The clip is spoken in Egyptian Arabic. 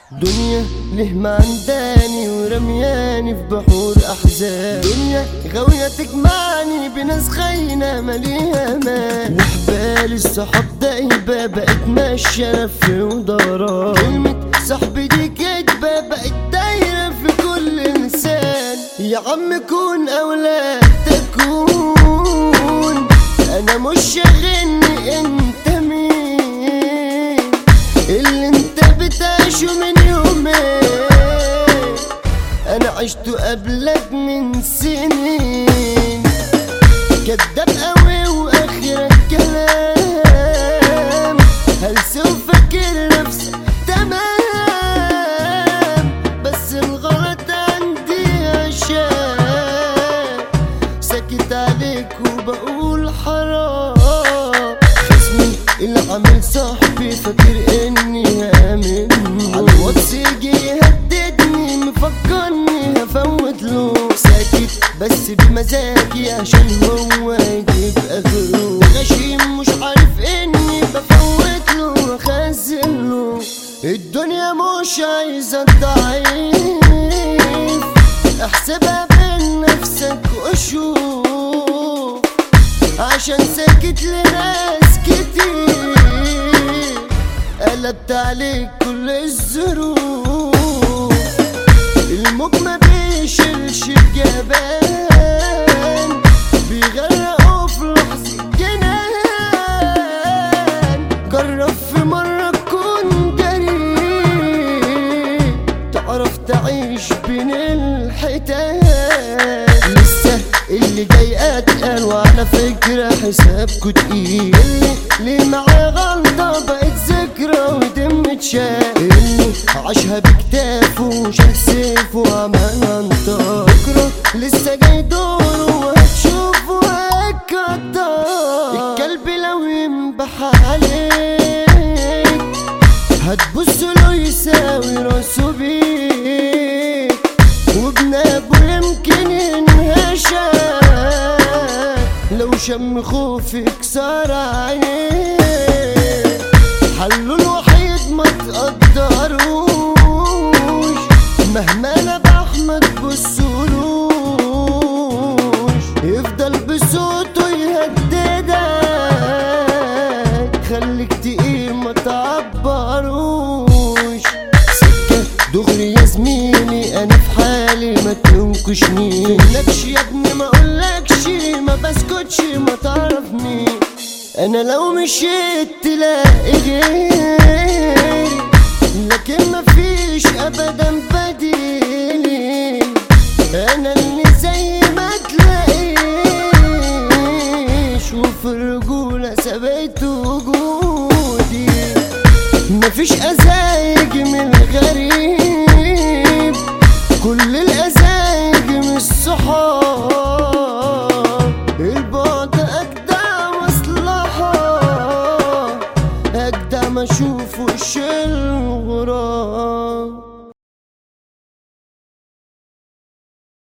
دنيا ليه ما عنداني ورمياني في بحور احزان دنيا غاوية تجمعني بناس خاينة ماليها مان وحبال الصحاب دايبة بقت ماشية في ودوران كلمة صاحبي دي كدبة بقت دايرة في كل لسان يا عم كون أولاد تكون أنا مش شاغلني أنت مين اللي انت بتعيشه من يومين انا عشت قبلك من سنين كداب قوي واخر الكلام هل سوف فاكر نفسك تمام بس الغلط عندي عشان ساكت عليك وبقول حرام خصمي اللي عامل صاحبي فاكر اني هامن على الواتس يجي يهددني مفكرني هفوت له ساكت بس بمزاجي عشان هو يجيب اخره ده غشيم مش عارف اني بفوت له واخزن له الدنيا مش عايزة الضعيف احسبها بين نفسك وشوف عشان ساكت لناس كتير قلبت عليك كل الظروف الموج ما بيشيلش الجبان بيغرقوا في لحظة جنان جرب في مرة تكون جريء تعرف تعيش بين الحيتان لسه اللي جاي اتقل وعلى فكرة حسابكوا تقيل اللي ليه معاه غلطة بقت ذكرى ودم تشال اللي عاشها بكتافه وشال سيفه وعمل انطار بكرة لسه جاي دوره وهتشوفه هيكتر الكلب لو ينبح عليك هتبص له يساوي راسه بيك وبنابه يمكن ينهشك لو شم خوف يكسر عينيه حله الوحيد ما تقدروش مهما انا بحمد بصولوش يفضل بصوته يهددك خليك تقيل ما تعبروش سكة دغري يا زميلي انا في حالي ما تنكشني مقولكش يا ابني ما اقولكش ما بسكتش ما تعرفني انا لو مشيت تلاقي غيري لكن مفيش ابدا بديلي انا اللي زي ما تلاقيش وفي الرجولة ثبت وجودي مفيش ازايج من الغريب كل الازايج من الصحاب البعد اجدع مصلحة اجدع ما اشوف وش الغراب